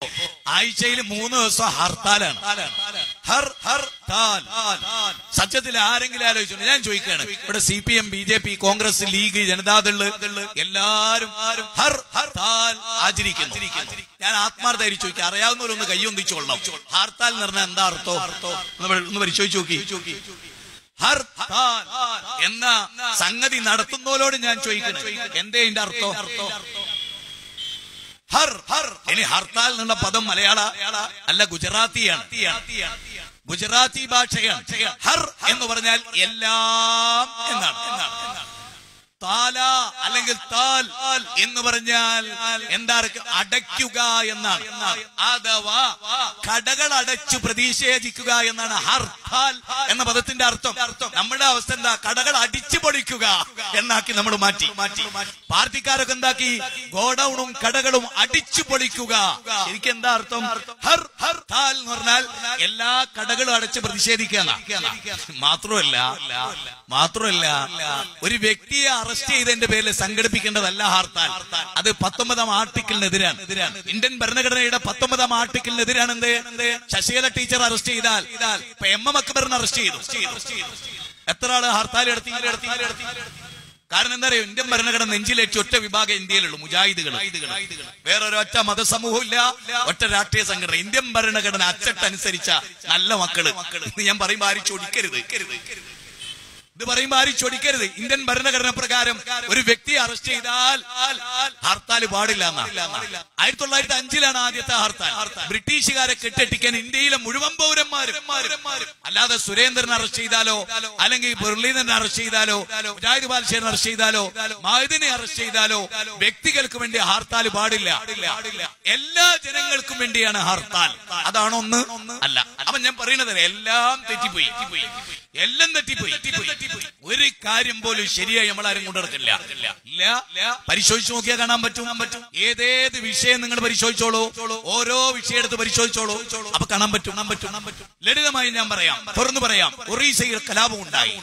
ആഴ്ചയിൽ മൂന്ന് ദിവസം ഹർത്താലാണ് ഹർ ഹർ താൽ സത്യത്തിൽ ആരെങ്കിലും ആലോചിച്ചു ഞാൻ ചോദിക്കുകയാണ് ഇവിടെ C P M B J P Congress league Janata Dal എല്ലാരും ഹർ ഹർ താൽ ആചരിക്കുന്നു ഞാൻ ആത്മാർത്ഥമായി ചോദിക്കാം അറിയാവുന്നവരൊന്ന് കൈയൊന്നിച്ചോളണം ഹർത്താൽ എന്ന് പറഞ്ഞാൽ എന്താ അർത്ഥം ഒന്ന് ഒന്ന് പരിശോധിച്ച് നോക്കി ഹർ താൽ എന്ന സംഗതി നടത്തുന്നവരോട് ഞാൻ ചോദിക്കണം എന്തേ ഇതിന്റെ അർത്ഥം ഹർ ഹർ ഇനി ഹർത്താൽ എന്നുള്ള പദം മലയാള അല്ല ഗുജറാത്തിയാണ് ഗുജറാത്തി ഭാഷയാണ് ഹർ എന്ന് പറഞ്ഞാൽ എല്ലാം എന്നാണ് താല അല്ലെങ്കിൽ താൽ എന്ന് പറഞ്ഞാൽ എന്താ അടയ്ക്കുക എന്നാണ് അഥവാ കടകൾ അടച്ചു പ്രതിഷേധിക്കുക എന്നാണ് ഹർത്താൽ എന്ന പദത്തിന്റെ അർത്ഥം നമ്മുടെ അവസ്ഥ എന്താ കടകൾ അടിച്ചു പൊളിക്കുക എന്നാക്കി നമ്മൾ മാറ്റി മാറ്റി പാർട്ടിക്കാരൊക്കെ എന്താക്കി ഗോഡൌണും കടകളും അടിച്ചു പൊളിക്കുക ശരിക്കും എന്താ അർത്ഥം ഹർ ഹർ താൽ എന്ന് പറഞ്ഞാൽ എല്ലാ കടകളും അടച്ച് പ്രതിഷേധിക്കുക എന്നാ. മാത്രമല്ല മാത്രമല്ല ഒരു വ്യക്തിയെ അറസ്റ്റ് ചെയ്തതിന്റെ പേരിൽ സംഘടിപ്പിക്കേണ്ടതല്ല ഹർത്താൽ അത് പത്തൊമ്പതാം ആർട്ടിക്കിളിനെതിരാണ് ഇന്ത്യൻ ഭരണഘടനയുടെ പത്തൊമ്പതാം ആർട്ടിക്കിളിനെതിരാണ് എന്ത് ശശികല ടീച്ചർ അറസ്റ്റ് ചെയ്താൽ ഇപ്പൊ എം എം അക്ബറിനെ അറസ്റ്റ് ചെയ്തു എത്ര ആള് ഹർത്താൽ എടുത്തി എടുത്തി കാരണം എന്താ പറയുക ഇന്ത്യൻ ഭരണഘടന നെഞ്ചിലേറ്റ് ഒറ്റ വിഭാഗം ഇന്ത്യയിലുള്ളൂ മുജാഹിദുകൾ വേറെ ഒരൊറ്റ മതസമൂഹവും ഇല്ല ഒറ്റ രാഷ്ട്രീയ സംഘടന ഇന്ത്യൻ ഭരണഘടന അച്ചട്ടനുസരിച്ച നല്ല മക്കള് ഇത് ഞാൻ പറയുമ്പോ ആരും ചൊടിക്കരുത് ഇത് പറയുമ്പോ ആരും ചൊടിക്കരുത് ഇന്ത്യൻ ഭരണഘടന പ്രകാരം ഒരു വ്യക്തിയെ അറസ്റ്റ് ചെയ്താൽ ഹർത്താൽ പാടില്ല എന്നാ ആയിരത്തി തൊള്ളായിരത്തി അഞ്ചിലാണ് ആദ്യത്തെ ഹർത്താൽ ബ്രിട്ടീഷുകാരെ കെട്ടടിക്കാൻ ഇന്ത്യയിലെ മുഴുവൻ പൗരന്മാരും അല്ലാതെ സുരേന്ദ്രൻ അറസ്റ്റ് ചെയ്താലോ അല്ലെങ്കിൽ മുരളീധരൻ അറസ്റ്റ് ചെയ്താലോ മുജാഹിദ് ബാലശേരൻ അറസ്റ്റ് ചെയ്താലോ മാഹിദിനെ അറസ്റ്റ് ചെയ്താലോ വ്യക്തികൾക്ക് വേണ്ടി ഹർത്താൽ പാടില്ല എല്ലാ ജനങ്ങൾക്കും വേണ്ടിയാണ് ഹർത്താൽ അതാണോ ഒന്ന് അല്ല അപ്പൊ ഞാൻ പറയുന്നത് എല്ലാം തെറ്റിപ്പോയി എല്ലാം തെറ്റിപ്പോയി ഒരു കാര്യം പോലും ശരിയായി നമ്മളാരും കൊണ്ടിടക്കില്ല ഇല്ല പരിശോധിച്ച് നോക്കിയാൽ കാണാൻ പറ്റും പറ്റും ഏതേത് വിഷയം നിങ്ങൾ പരിശോധിച്ചോളൂ ഓരോ വിഷയം എടുത്ത് പരിശോധിച്ചോളൂ അപ്പൊ കാണാൻ പറ്റും കാണാൻ പറ്റും കാണാൻ പറ്റും ലളിതമായി ഞാൻ പറയാം തുറന്നു പറയാം ഒറീസയിൽ കലാപം ഉണ്ടായി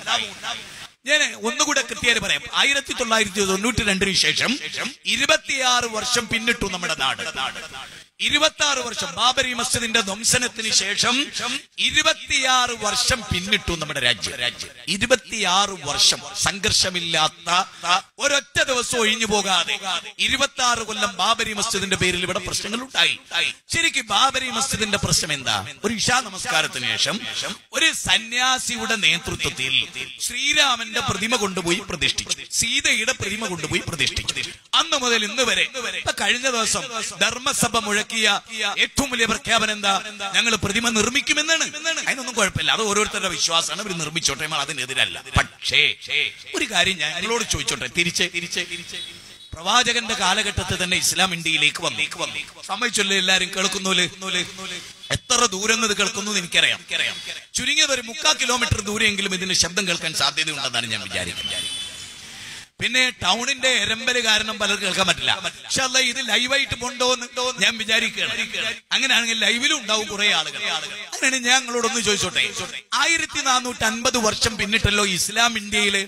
ഞാൻ ഒന്നുകൂടെ കൃത്യമായി പറയാം ആയിരത്തി തൊള്ളായിരത്തി തൊണ്ണൂറ്റി രണ്ടിന് ശേഷം ഇരുപത്തിയാറ് വർഷം പിന്നിട്ടു നമ്മുടെ നാട് ഇരുപത്തി ആറ് വർഷം ബാബരി മസ്ജിദിന്റെ ധ്വംസനത്തിന് ശേഷം ഇരുപത്തിയാറ് വർഷം പിന്നിട്ടു നമ്മുടെ രാജ്യം രാജ്യം ഇരുപത്തിയാറ് വർഷം സംഘർഷമില്ലാത്ത ഒരൊറ്റ ദിവസം ഒഴിഞ്ഞു പോകാതെ ഇരുപത്തി ആറ് കൊല്ലം ബാബരി മസ്ജിദിന്റെ പേരിൽ ഇവിടെ പ്രശ്നങ്ങൾ ഉണ്ടായി ശരിക്കും ബാബരി മസ്ജിദിന്റെ പ്രശ്നം എന്താ ഒരു ഇഷാ നമസ്കാരത്തിന് ശേഷം ഒരു സന്യാസിയുടെ നേതൃത്വത്തിൽ ശ്രീരാമന്റെ പ്രതിമ കൊണ്ടുപോയി പ്രതിഷ്ഠിച്ചു സീതയുടെ പ്രതിമ കൊണ്ടുപോയി പ്രതിഷ്ഠിച്ചു അന്ന് മുതൽ ഇന്ന് വരെ ഇപ്പൊ കഴിഞ്ഞ ദിവസം ധർമ്മസഭ മുഴക്കിയ ഏറ്റവും വലിയ പ്രഖ്യാപനം എന്താ ഞങ്ങൾ പ്രതിമ നിർമ്മിക്കുമെന്നാണ് അതിനൊന്നും കുഴപ്പമില്ല അത് ഓരോരുത്തരുടെ വിശ്വാസമാണ് അവർ നിർമ്മിച്ചോട്ടെ നമ്മൾ അതിനെതിരല്ല പക്ഷേ ഒരു കാര്യം ഞാൻ ഞങ്ങളോട് ചോദിച്ചോട്ടെ തിരിച്ച് തിരിച്ച് തിരിച്ച് പ്രവാചകന്റെ കാലഘട്ടത്തിൽ തന്നെ ഇസ്ലാം ഇന്ത്യയിലേക്ക് വന്നേക്ക് വന്നേക്ക് സമ്മതിച്ചല്ലേ എല്ലാരും കേൾക്കുന്നൂല് എത്ര ദൂരം ഇത് കേൾക്കുന്നു എന്ന് എനിക്കറിയാം ചുരുങ്ങിയത് ഒരു മുക്കാൽ കിലോമീറ്റർ ദൂരെയെങ്കിലും ഇതിന് ശബ്ദം കേൾക്കാൻ സാധ്യതയുണ്ടെന്നാണ് ഞാൻ വിചാരിക്കുന്നത് പിന്നെ ടൗണിന്റെ എരമ്പല് കാരണം പലർക്കും കേൾക്കാൻ പറ്റില്ല പക്ഷെ അല്ല ഇത് ലൈവായിട്ട് പോണ്ടോ എന്ന് ഞാൻ വിചാരിക്കുകയാണ് അങ്ങനെയാണെങ്കിൽ ലൈവിലും ഉണ്ടാവും കുറെ ആളുകൾ അങ്ങനെയാണ് ഞാൻ നിങ്ങളോടൊന്ന് ചോദിച്ചോട്ടെ ആയിരത്തി നാനൂറ്റി അൻപത് വർഷം പിന്നിട്ടല്ലോ ഇസ്ലാം ഇന്ത്യയില്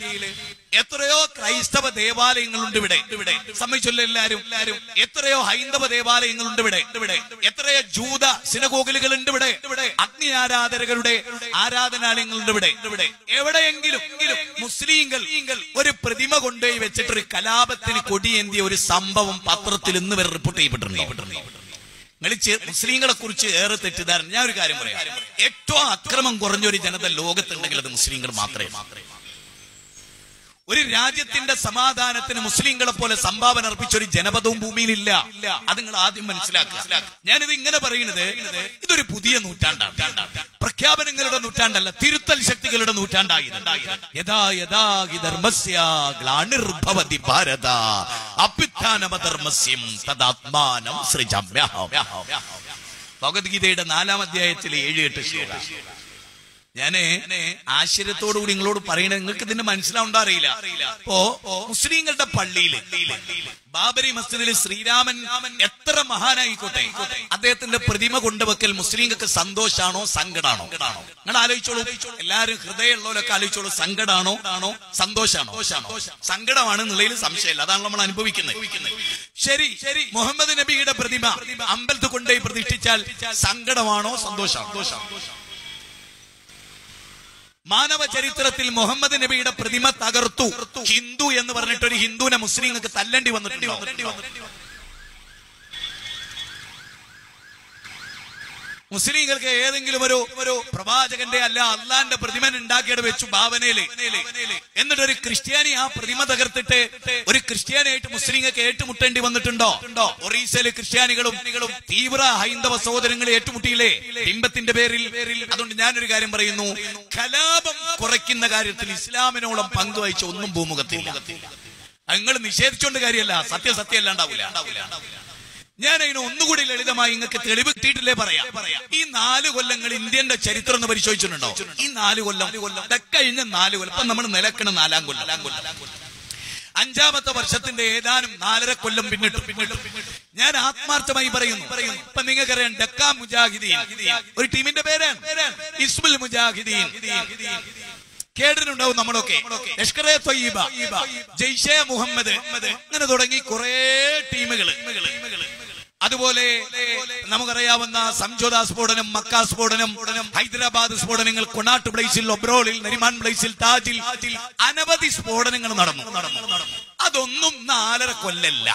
എത്രയോ ക്രൈസ്തവ ദേവാലയങ്ങളുണ്ട് ഇവിടെ ഇവിടെ സമ്മതിച്ചല്ലോ എല്ലാരും എല്ലാരും എത്രയോ ഹൈന്ദവ ദേവാലയങ്ങളുണ്ട് ഇവിടെ ഇവിടെ എത്രയോ ജൂത സിനഗോഗലുകളുണ്ട് ഇവിടെ ഇവിടെ അഗ്നി ആരാധകരുടെ ആരാധനാലയങ്ങളുണ്ട് ഇവിടെ ഇവിടെ എവിടെയെങ്കിലും എങ്കിലും മുസ്ലിങ്ങൾ ഒരു പ്രതിമ കൊണ്ടുപോയി വെച്ചിട്ട് ഒരു കലാപത്തിന് കൊടിയേന്തിയ ഒരു സംഭവം പത്രത്തിൽ ഇന്ന് വരെ റിപ്പോർട്ട് ചെയ്യപ്പെട്ടിട്ടുണ്ടോ നിങ്ങൾ മുസ്ലിങ്ങളെ കുറിച്ച് ഏറെ തെറ്റിദ്ധാരണ ഞാൻ ഒരു കാര്യം പറയാം ഏറ്റവും അക്രമം കുറഞ്ഞൊരു ജനത ലോകത്തുണ്ടെങ്കിൽ അത് മുസ്ലിങ്ങൾ മാത്രമേ മാത്രമേ ഒരു രാജ്യത്തിന്റെ സമാധാനത്തിന് മുസ്ലിങ്ങളെ പോലെ സംഭാവന അർപ്പിച്ച ഒരു ജനപദവും ഭൂമിയിലില്ല അത് നിങ്ങൾ ആദ്യം മനസ്സിലാക്കുക ഞാനിത് ഇങ്ങനെ പറയുന്നത് ഇതൊരു പുതിയ നൂറ്റാണ്ടാണ് പ്രഖ്യാപനങ്ങളുടെ നൂറ്റാണ്ടല്ല തിരുത്തൽ ശക്തികളുടെ നൂറ്റാണ്ടായി യഥാ യഥാ ഹി ധർമ്മസ്യ ഗ്ലാനിർഭവതി ഭാരത അഭ്യുത്ഥാനമധർമ്മസ്യം തദാത്മാനം സൃജമ്യഹം ഭഗവത്ഗീതയുടെ നാലാം അധ്യായത്തിലെ ഏഴ് എട്ട് ശ്ലോകം ഞാന് ആശ്ചര്യത്തോടു കൂടി നിങ്ങളോട് പറയണത് നിങ്ങൾക്ക് ഇതിന്റെ മനസ്സിലാവുണ്ടോ അറിയില്ല ഇപ്പോ മുസ്ലിങ്ങളുടെ പള്ളിയില് ബാബരി മസ്ജിദിൽ ശ്രീരാമൻ എത്ര മഹാനായിക്കോട്ടെ അദ്ദേഹത്തിന്റെ പ്രതിമ കൊണ്ടുവെക്കൽ മുസ്ലിങ്ങൾക്ക് സന്തോഷാണോ സങ്കടാണോ നിങ്ങൾ ആലോചിച്ചോളൂ എല്ലാവരും ഹൃദയമുള്ളവരൊക്കെ ആലോചിച്ചോളൂ സങ്കടാണോ ആണോ സന്തോഷാണോ സങ്കടമാണ് നിലയിൽ സംശയമില്ല അതാണ് നമ്മൾ അനുഭവിക്കുന്നത് ശരി ശരി മുഹമ്മദ് നബിയുടെ പ്രതിമ അമ്പലത്തിൽ കൊണ്ടുപോയി പ്രതിഷ്ഠിച്ചാൽ സങ്കടമാണോ സന്തോഷമാണോ മാനവ ചരിത്രത്തിൽ മുഹമ്മദ് നബിയുടെ പ്രതിമ തകർത്തു ഹിന്ദു എന്ന് പറഞ്ഞിട്ട് ഒരു ഹിന്ദുവിനെ മുസ്ലിങ്ങൾക്ക് തല്ലണ്ടി വന്നിട്ടുണ്ടോ മുസ്ലിങ്ങൾക്ക് ഏതെങ്കിലും ഒരു ഒരു പ്രവാചകന്റെ അല്ല അള്ളാന്റെ പ്രതിമ ഉണ്ടാക്കിയത് വെച്ചു ഭാവനയില് എന്നിട്ട് ഒരു ക്രിസ്ത്യാനി ആ പ്രതിമ തകർത്തിട്ട് ഒരു ക്രിസ്ത്യാനിയായിട്ട് മുസ്ലിങ്ങൾക്ക് ഏറ്റുമുട്ടേണ്ടി വന്നിട്ടുണ്ടോ ഒറീസയിലെ ക്രിസ്ത്യാനികളും തീവ്ര ഹൈന്ദവ സഹോദരങ്ങളെ ഏറ്റുമുട്ടിയില്ലേ ബിംബത്തിന്റെ പേരിൽ അതുകൊണ്ട് ഞാനൊരു കാര്യം പറയുന്നു കലാപം കുറയ്ക്കുന്ന കാര്യത്തിൽ ഇസ്ലാമിനോളം പങ്കുവഹിച്ച ഒന്നും ഭൂമുഖത്തില്ല നിങ്ങൾ നിഷേധിച്ചോണ്ട് കാര്യമല്ല സത്യസത്യം അല്ലാണ്ടാവില്ല ഞാൻ അതിന് ഒന്നുകൂടി ലളിതമായി നിങ്ങൾക്ക് തെളിവ് കിട്ടിയിട്ടില്ലേ പറയാം ഈ നാല് കൊല്ലങ്ങൾ ഇന്ത്യന്റെ ചരിത്രം ഒന്ന് പരിശോധിച്ചിട്ടുണ്ടോ ഈ നാല് കൊല്ലം കഴിഞ്ഞ നാല് കൊല്ലം ഇപ്പൊ നമ്മൾ നിലക്കണ നാലാം കൊല്ലം അഞ്ചാമത്തെ വർഷത്തിന്റെ ഏതാനും നാലര കൊല്ലം പിന്നിട്ടു പിന്നിട്ടു ഞാൻ ആത്മാർത്ഥമായി പറയുന്നു ഇപ്പൊ നിങ്ങൾക്കറിയാം ഡക്ക മുജാഹിദീൻ ഒരു ടീമിന്റെ പേരാണ് ഇസ്മുൽ മുജാഹിദീൻ കേട്ടിട്ടുണ്ടാവും നമ്മളൊക്കെ ലഷ്കറെ തൊയ്യബ ജയ്ഷെ മുഹമ്മദ് അങ്ങനെ തുടങ്ങി കുറെ ടീമുകൾ അതുപോലെ നമുക്കറിയാവുന്ന സംജോത സ്ഫോടനം മക്ക സ്ഫോടനം ഹൈദരാബാദ് സ്ഫോടനങ്ങൾ കൊണാട്ട് പ്ലേസിൽ ഒബ്രോളിൽ നരിമാൻ പ്ലേസിൽ താജിൽ അനവധി സ്ഫോടനങ്ങൾ നടന്നു അതൊന്നും നാലര കൊല്ലല്ല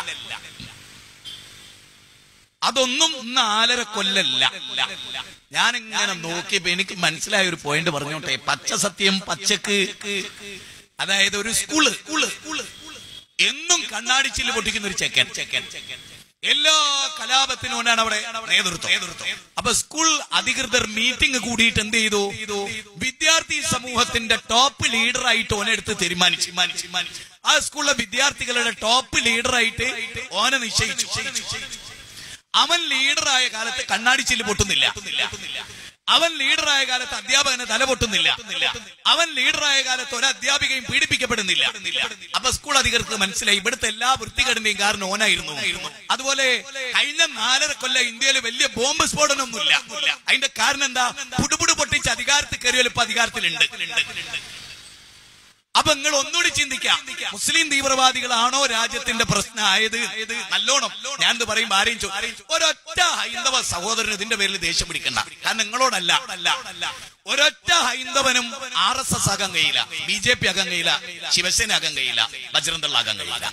അതൊന്നും നാലര കൊല്ലല്ല ഞാനിങ്ങനെ നോക്കിയപ്പോ എനിക്ക് മനസ്സിലായ ഒരു പോയിന്റ് പറഞ്ഞോട്ടെ പച്ച സത്യം പച്ചക്ക് അതായത് ഒരു സ്കൂള് സ്കൂള് എന്നും കണ്ണാടിച്ചില് പൊട്ടിക്കുന്ന ഒരു ചെക്കൻ ചെക്കൻ എല്ലാ കലാപത്തിനുമാണ് അവിടെ നേതൃത്വം അപ്പൊ സ്കൂൾ അധികൃതർ മീറ്റിംഗ് കൂടിയിട്ട് എന്ത് ചെയ്തു വിദ്യാർത്ഥി സമൂഹത്തിന്റെ ടോപ്പ് ലീഡറായിട്ട് ഓനെടുത്ത് തീരുമാനിച്ചു ആ സ്കൂളിലെ വിദ്യാർത്ഥികളുടെ ടോപ്പ് ലീഡറായിട്ട് ഓനെ നിശ്ചയിച്ചു അവൻ ലീഡറായ കാലത്ത് കണ്ണാടിച്ചില് പൊട്ടുന്നില്ല അവൻ ലീഡറായ കാലത്ത് അധ്യാപകന് തല പൊട്ടുന്നില്ല അവൻ ലീഡറായ കാലത്ത് ഒരു അധ്യാപികയും പീഡിപ്പിക്കപ്പെടുന്നില്ല അപ്പൊ സ്കൂൾ അധികൃതർക്ക് മനസ്സിലായി ഇവിടുത്തെ എല്ലാ വൃത്തികേടിന്റെയും കാരണം ഓനായിരുന്നു അതുപോലെ കഴിഞ്ഞ നാലര കൊല്ലം ഇന്ത്യയിൽ വലിയ ബോംബ് സ്ഫോടനമൊന്നുമില്ല അതിന്റെ കാരണം എന്താ പുടുപുടു പൊട്ടിച്ച് അധികാരത്തിൽ കയറിയാൽ ഇപ്പൊ അധികാരത്തിലുണ്ട് അപ്പൊ നിങ്ങൾ ഒന്നുകൂടി ചിന്തിക്കാം മുസ്ലിം തീവ്രവാദികളാണോ രാജ്യത്തിന്റെ പ്രശ്നമായത് നല്ലോണം ഞാൻ ഇത് പറയുമ്പോ ആരെയും ചോ- ഒരൊറ്റ ഹൈന്ദവ സഹോദരൻ ഇതിന്റെ പേരിൽ ദേഷ്യം പിടിക്കണ്ട കാരണം നിങ്ങളോടല്ല ഒരൊറ്റ ഹൈന്ദവനും ആർ എസ് എസ് ആകാൻ കഴിയില്ല ബി ജെ പി ആകാൻ കഴിയില്ല ശിവസേന ആകാൻ കഴിയില്ല ബജ്രന്തൾ ആകാൻ കഴിയില്ല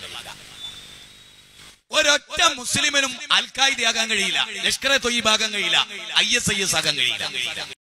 ഒരൊറ്റ മുസ്ലിമിനും അൽ ഖായിദ ആകാൻ കഴിയില്ല ലഷ്കറെ തൊയ്യബ് ആകാൻ കഴിയില്ല ഐ എസ് ഐ എസ് ആകാൻ കഴിയില്ല